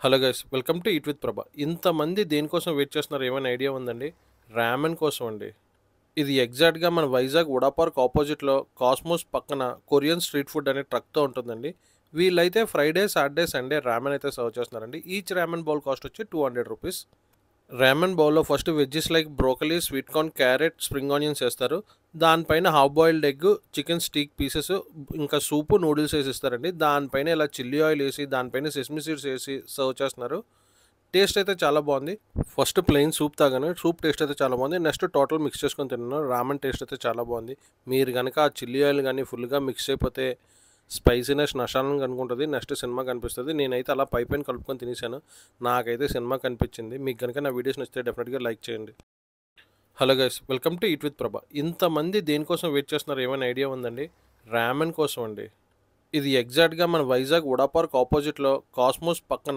hello guys welcome to eat with Prabha ఇంతమంది దేనికోసం wait చేస్తున్నారు ఏమైనా ఐడియా ఉందండి ర్యామెన్ కోసం అండి ఇది ఎగ్జాక్ట్గా మన వైజాగ్ ఉడా పార్క్ ఆపోజిట్లో కాస్మోస్ పక్కన కొరియన్ స్ట్రీట్ ఫుడ్ అనే ట్రక్తో ఉంటుందండి వీళ్ళైతే ఫ్రైడే సాటర్డే సండే ర్యామెన్ అయితే సర్వ్ చేస్తున్నారండి ఈచ్ ర్యామెన్ బౌల్ కాస్ట్ వచ్చి టూ హండ్రెడ్ రూపీస్ ర్యామెన్ బౌల్లో first veggies like broccoli sweet corn carrot spring onions వేస్తారు దానిపైన half boiled egg chicken steak pieces ఇంకా సూపు నూడిల్స్ వేసి ఇస్తారండి దానిపైన ఇలా చిల్లీ ఆయిల్ వేసి దానిపైన సెస్మి సీడ్స్ వేసి సర్వ్ చేస్తున్నారు టేస్ట్ అయితే చాలా బాగుంది ఫస్ట్ ప్లెయిన్ సూప్ తాగాను సూప్ టేస్ట్ అయితే చాలా బాగుంది నెక్స్ట్ టోటల్ మిక్స్ చేసుకొని తిన్నాను రామన్ టేస్ట్ అయితే చాలా బాగుంది మీరు కనుక ఆ చిల్లీ ఆయిల్ కానీ ఫుల్గా మిక్స్ అయిపోతే స్పైసీనెస్ నషాలను కనుకుంటుంది నెక్స్ట్ సినిమా కనిపిస్తుంది నేనైతే అలా పై పైన కలుపుకొని తినేసాను నాకైతే సినిమా కనిపించింది మీకు కనుక నా వీడియోస్ నచ్చితే డెఫినెట్గా లైక్ చేయండి hello guys welcome to eat with Prabha ఇంతమంది దేనికోసం వెయిట్ చేస్తున్నారు ఏమైనా ఐడియా ఉందండి ర్యామెన్ కోసం అండి ఇది ఎగ్జాక్ట్గా మన వైజాగ్ ఉడా పార్క్ ఆపోజిట్లో కాస్మోస్ పక్కన